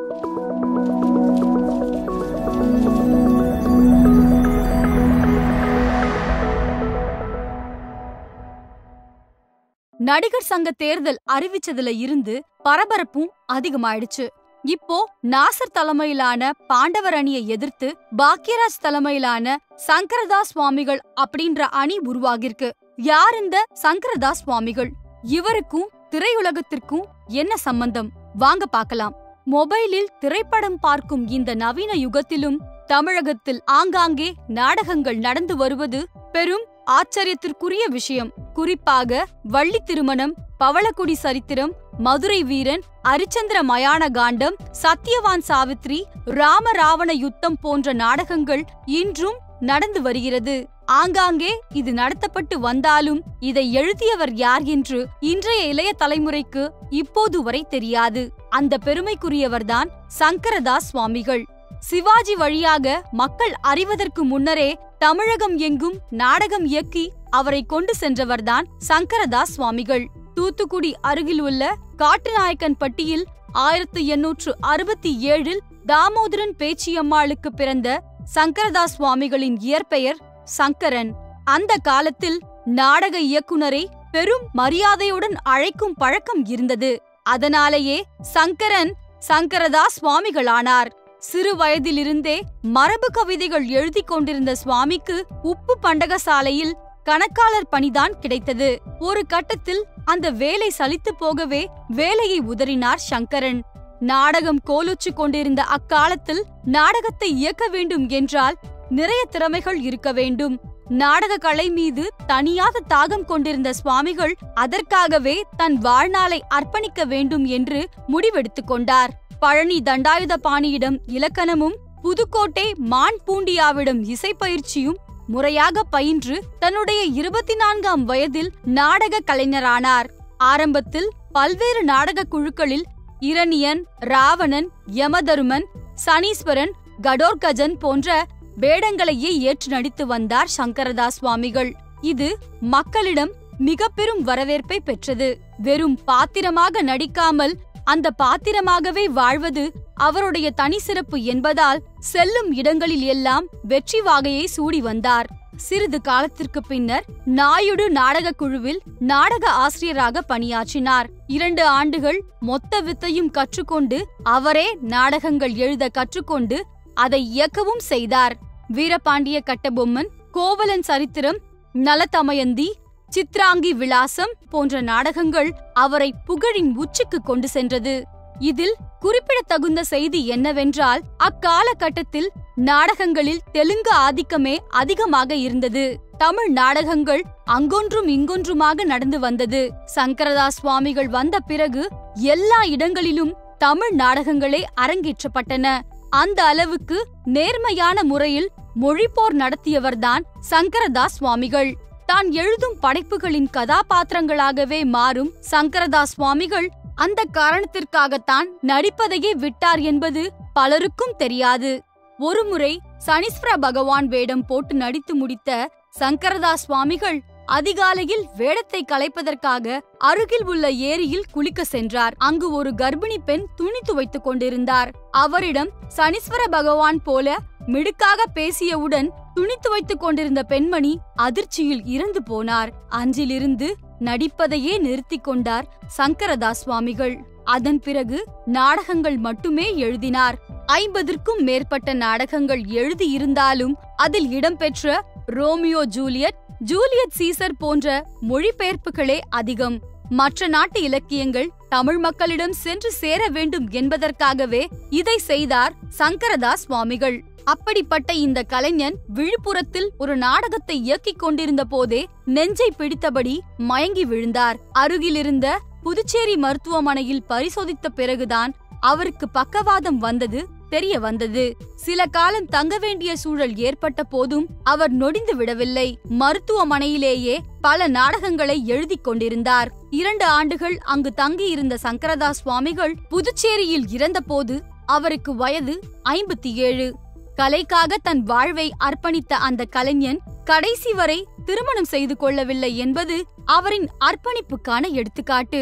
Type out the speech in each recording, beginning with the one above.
நடிகர் சங்க தேர்தல் அறிவிச்சதுல இருந்து பரபரப்பும் அதிகமாயிடுச்சு இப்போ நாசர் தலைமையிலான பாண்டவர் அணியை எதிர்த்து பாக்யராஜ் தலைமையிலான சங்கரதாஸ் சுவாமிகள் அப்படின்ற அணி உருவாகிருக்கு யார் இந்த சங்கரதாஸ் சுவாமிகள் இவருக்கும் திரையுலகத்திற்கும் என்ன சம்பந்தம் வாங்க பார்க்கலாம் மொபைலில் திரைப்படம் பார்க்கும் இந்த நவீன யுகத்திலும் தமிழகத்தில் ஆங்காங்கே நாடகங்கள் நடந்து வருவது பெரும் ஆச்சரியத்திற்குரிய விஷயம் குறிப்பாக வள்ளி திருமணம் பவளக்குடி சரித்திரம் மதுரை வீரன் அரிச்சந்திர மயான காண்டம் சத்தியவான் சாவித்ரி ராம ராவண யுத்தம் போன்ற நாடகங்கள் இன்றும் நடந்து வருகிறது ஆங்காங்கே இது நடத்தப்பட்டு வந்தாலும் இதை எழுதியவர் யார் என்று இன்றைய இளைய தலைமுறைக்கு இப்போது வரை தெரியாது அந்த பெருமைக்குரியவர்தான் சங்கரதாஸ் சுவாமிகள் சிவாஜி வழியாக மக்கள் அறிவதற்கு முன்னரே தமிழகம் எங்கும் நாடகம் இயக்கி அவரை கொண்டு சென்றவர்தான் சங்கரதாஸ் சுவாமிகள் தூத்துக்குடி அருகில் உள்ள காட்டுநாயக்கன்பட்டியில் ஆயிரத்து எண்ணூற்று அறுபத்தி ஏழில் தாமோதரன் பேச்சியம்மாளுக்கு பிறந்த சங்கரதாஸ் சுவாமிகளின் இயற்பெயர் சங்கரன் அந்த காலத்தில் நாடக இயக்குனரை பெரும் மரியாதையுடன் அழைக்கும் பழக்கம் இருந்தது அதனாலேயே சங்கரன் சங்கரதாஸ் சுவாமிகளானார் சிறு வயதிலிருந்தே மரபு கவிதைகள் எழுதி கொண்டிருந்த சுவாமிக்கு உப்பு பண்டகசாலையில் கணக்காளர் பணிதான் கிடைத்தது ஒரு கட்டத்தில் அந்த வேலை சலித்து போகவே வேலையை உதறினார் சங்கரன் நாடகம் கோலுச்சு கொண்டிருந்த அக்காலத்தில் நாடகத்தை இயக்க வேண்டும் என்றால் நிறைய திறமைகள் இருக்க வேண்டும் நாடக கலை மீது தனியாத தாகம் கொண்டிருந்த சுவாமிகள் அதற்காகவே தன் வாழ்நாளை அர்ப்பணிக்க வேண்டும் என்று முடிவெடுத்துக் கொண்டார் பழனி தண்டாயுத பாணியிடம் இலக்கணமும் புதுக்கோட்டை மான் பூண்டியாவிடம் இசைப்பயிற்சியும் முறையாக பயின்று தன்னுடைய இருபத்தி நான்காம் வயதில் நாடக கலைஞரானார் ஆரம்பத்தில் பல்வேறு நாடக குழுக்களில் இரணியன் ராவணன் யமதருமன் சனீஸ்வரன் கடோர்கஜன் போன்ற வேடங்களையே ஏற்று நடித்து வந்தார் சங்கரதாஸ் சுவாமிகள் இது மக்களிடம் மிக பெரும் வரவேற்பை பெற்றது வெறும் பாத்திரமாக நடிக்காமல் அந்த பாத்திரமாகவே வாழ்வது அவருடைய தனி சிறப்பு என்பதால் செல்லும் இடங்களில் எல்லாம் வெற்றி வாகையை சூடி வந்தார் சிறிது காலத்திற்கு பின்னர் நாயுடு நாடக குழுவில் நாடக ஆசிரியராக பணியாற்றினார் இரண்டு ஆண்டுகள் மொத்த வித்தையும் கற்றுக்கொண்டு அவரே நாடகங்கள் எழுத கற்றுக்கொண்டு அதை இயக்கவும் செய்தார் வீரபாண்டிய கட்டபொம்மன் கோவலன் சரித்திரம் நலதமயந்தி சித்ராங்கி விலாசம் போன்ற நாடகங்கள் அவரை புகழின் உச்சிக்கு கொண்டு சென்றது இதில் குறிப்பிடத்தகுந்த செய்தி என்னவென்றால் அக்காலகட்டத்தில் நாடகங்களில் தெலுங்கு ஆதிக்கமே அதிகமாக இருந்தது தமிழ் நாடகங்கள் அங்கொன்றும் இங்கொன்றுமாக நடந்து வந்தது சங்கரதாஸ் சுவாமிகள் வந்த பிறகு எல்லா இடங்களிலும் தமிழ் நாடகங்களே அரங்கேற்றப்பட்டன அந்த அளவுக்கு நேர்மையான முறையில் மொழிப்போர் நடத்தியவர்தான் சங்கரதாஸ் சுவாமிகள் தான் எழுதும் படைப்புகளின் கதாபாத்திரங்களாகவே மாறும் சங்கரதாஸ் சுவாமிகள் அந்த காரணத்திற்காகத்தான் நடிப்பதையே விட்டார் என்பது பலருக்கும் தெரியாது ஒருமுறை சனீஸ்வர பகவான் வேடம் போட்டு நடித்து முடித்த சங்கரதாஸ் சுவாமிகள் அதிகாலையில் வேடத்தை கலைப்பதற்காக அருகில் உள்ள ஏரியில் குளிக்க சென்றார் அங்கு ஒரு கர்ப்பிணி பெண் துணி துவைத்துக் கொண்டிருந்தார் அவரிடம் சனீஸ்வர பகவான் போல மிடுக்காக பேசியவுடன் துணி துவைத்துக் கொண்டிருந்த பெண்மணி அதிர்ச்சியில் இறந்து போனார் அன்றிலிருந்து நடிப்பதையே நிறுத்திக் கொண்டார் சங்கரதாஸ் சுவாமிகள் அதன் பிறகு நாடகங்கள் மட்டுமே எழுதினார் ஐம்பதற்கும் மேற்பட்ட நாடகங்கள் எழுதியிருந்தாலும் அதில் இடம்பெற்ற ரோமியோ ஜூலியட் ஜூலியட் சீசர் போன்ற மொழிபெயர்ப்புகளே அதிகம் மற்ற நாட்டு இலக்கியங்கள் தமிழ் மக்களிடம் சென்று சேர வேண்டும் என்பதற்காகவே இதை செய்தார் சங்கரதாஸ் சுவாமிகள் அப்படிப்பட்ட இந்த கலைஞன் விழுப்புரத்தில் ஒரு நாடகத்தை இயக்கிக் கொண்டிருந்த போதே நெஞ்சை பிடித்தபடி மயங்கி விழுந்தார் அருகிலிருந்த புதுச்சேரி மருத்துவமனையில் பரிசோதித்த பிறகுதான் அவருக்கு பக்கவாதம் வந்தது தெரிய வந்தது சில காலம் தங்க வேண்டிய சூழல் ஏற்பட்ட போதும் அவர் நொடிந்து விடவில்லை மருத்துவமனையிலேயே பல நாடகங்களை எழுதிக் கொண்டிருந்தார் இரண்டு ஆண்டுகள் அங்கு தங்கியிருந்த சங்கரதாஸ் சுவாமிகள் புதுச்சேரியில் இறந்தபோது அவருக்கு வயது ஐம்பத்தி ஏழு கலைக்காக தன் வாழ்வை அர்ப்பணித்த அந்த கலைஞன் கடைசி வரை திருமணம் செய்து கொள்ளவில்லை என்பது அவரின் அர்ப்பணிப்புக்கான எடுத்துக்காட்டு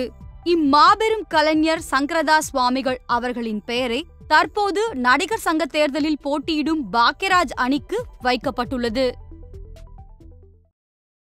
இம்மாபெரும் கலைஞர் சங்கரதாஸ் சுவாமிகள் அவர்களின் பெயரை தற்போது நடிகர் சங்க தேர்தலில் போட்டியிடும் பாக்யராஜ் அணிக்கு வைக்கப்பட்டுள்ளது